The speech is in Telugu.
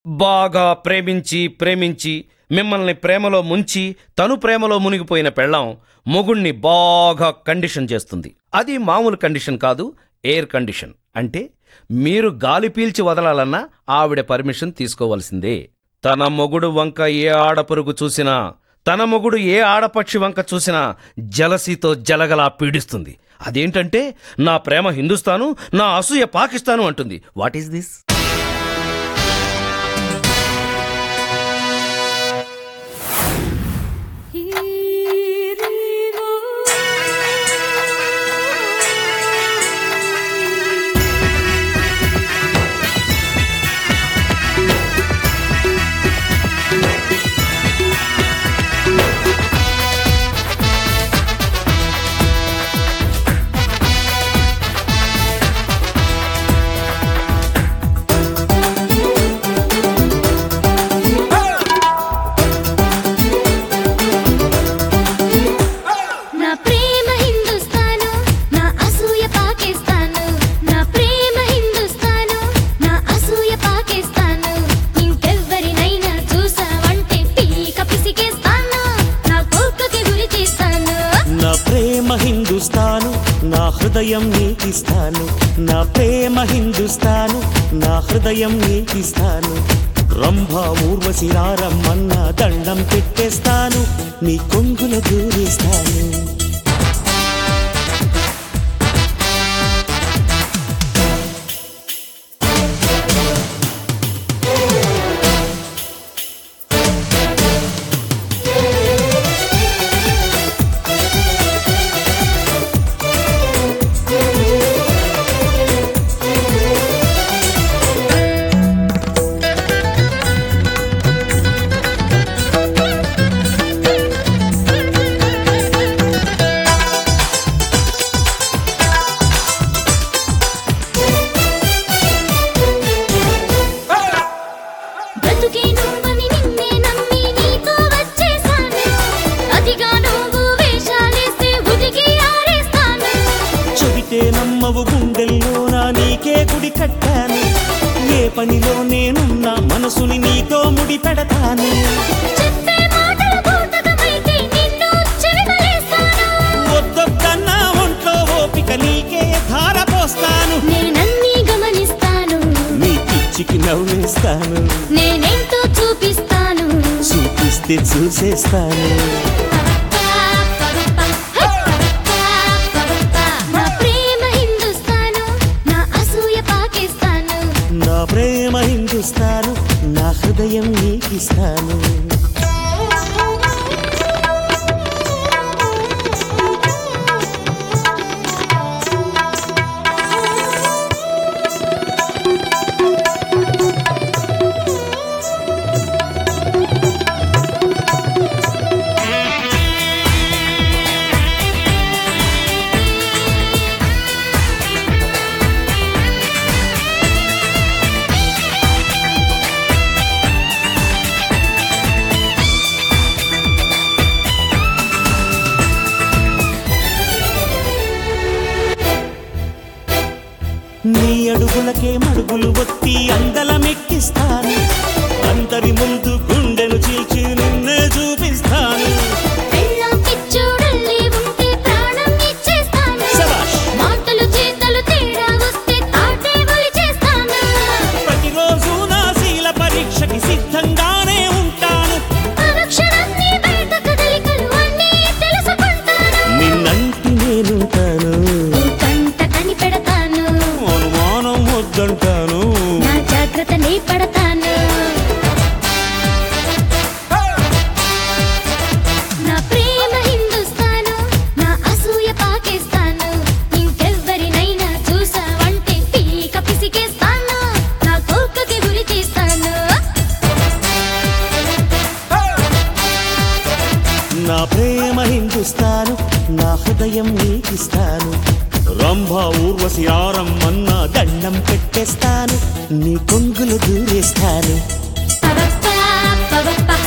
బాగా ప్రేమించి ప్రేమించి మిమ్మల్ని ప్రేమలో ముంచి తను ప్రేమలో మునిగిపోయిన పెళ్ళాం మొగుణ్ణి బాగా కండిషన్ చేస్తుంది అది మామూలు కండిషన్ కాదు ఎయిర్ కండిషన్ అంటే మీరు గాలి పీల్చి వదలాలన్నా ఆవిడ పర్మిషన్ తీసుకోవాల్సిందే తన మొగుడు వంక ఏ ఆడపరుగు చూసినా తన మొగుడు ఏ ఆడపక్షి వంక చూసినా జలసీతో జలగలా పీడిస్తుంది అదేంటంటే నా ప్రేమ హిందుస్తాను నా అసూయ పాకిస్తాను అంటుంది వాట్ ఈస్ దిస్ నా ప్రేమ హిందుస్తాను నా అసూయ పాకిస్తాను నా ప్రేమ హిందుస్తాను నా అసూయ పాకిస్తాను ఇంకెవ్వరినైనా చూసావంటే పీక పిసికేస్తాను నా కోకకి గురి చేస్తాను నా ప్రేమ హిందుస్తాను నా హృదయం నీకిస్తాను నా ప్రేమ హిందుస్తాను నా హృదయం నీకిస్తాను రంభా ఊర్వశిరారమ్మన్న దండం పెట్టేస్తాను నీ కొంగుల దూరేస్తాను బ్రతుకే నువ్వని నిన్నే నమ్మి నీతో వచ్చేసాను అతిగా నువ్వు వేషాలేస్తే ఉతికి ఆరేస్తాను చెబితే నమ్మవు గుండెల్లోనా నీకే గుడి కట్టాను ఏ పనిలో నేనున్నా మనసుని నీతో ముడి పెడతాను చెప్పే మాటలు బూటకమైతే నిన్ను చెవిమలేస్తాను వద్దొద్దన్నా ఒంట్లో ఓపిక నీకే ధార పోస్తాను నేనన్నీ గమనిస్తాను నీ పిచ్చికి నవ్వేస్తాను నేనెంతో చూపిస్తాను చూపిస్తే చూసేస్తాను నా ప్రేమ హిందుస్తాను నా అసూయ పాకిస్తాను నా ప్రేమ హిందుస్తాను నా హృదయం నీకిస్తాను నీ అడుగులకే మడుగులు ఒత్తి అందలమెక్కిస్తాను అందరి ముందు గుండెను చీల్చి నిన్నే చూపిస్తాను పెళ్ళాం పిచ్చోడల్లే ఉంటే ప్రాణం ఇచ్చేస్తాను శభాష్. మాటలు చేతలు తేడా వస్తే తాటే చేస్తాను ప్రతిరోజు నా శీల పరీక్షకి సిద్ధంగానే ఉంటాను అనుక్షణం నీ బయట కదలికలు అన్నీ తెలుసుకుంటాను నిన్నంటి నేనుంటాను నీ కంట కనిపెడతాను అనుమానం వద్దంటాను నా జాగ్రత్త నీ పడతాను నా ప్రేమ హిందుస్తాను నా అసూయ పాకిస్తాను ఇంకెవ్వరినైనా చూసావంటే పీక పిసికేస్తాను నా కోకకి గురి చేస్తాను నా ప్రేమ హిందుస్తాను నా హృదయం నీకిస్తాను రంభా ఊర్వశి ఆరమ్మన్న దండం పెట్టేస్తాను నీ కొంగులు దూరేస్తాను పవప్ప పవప్ప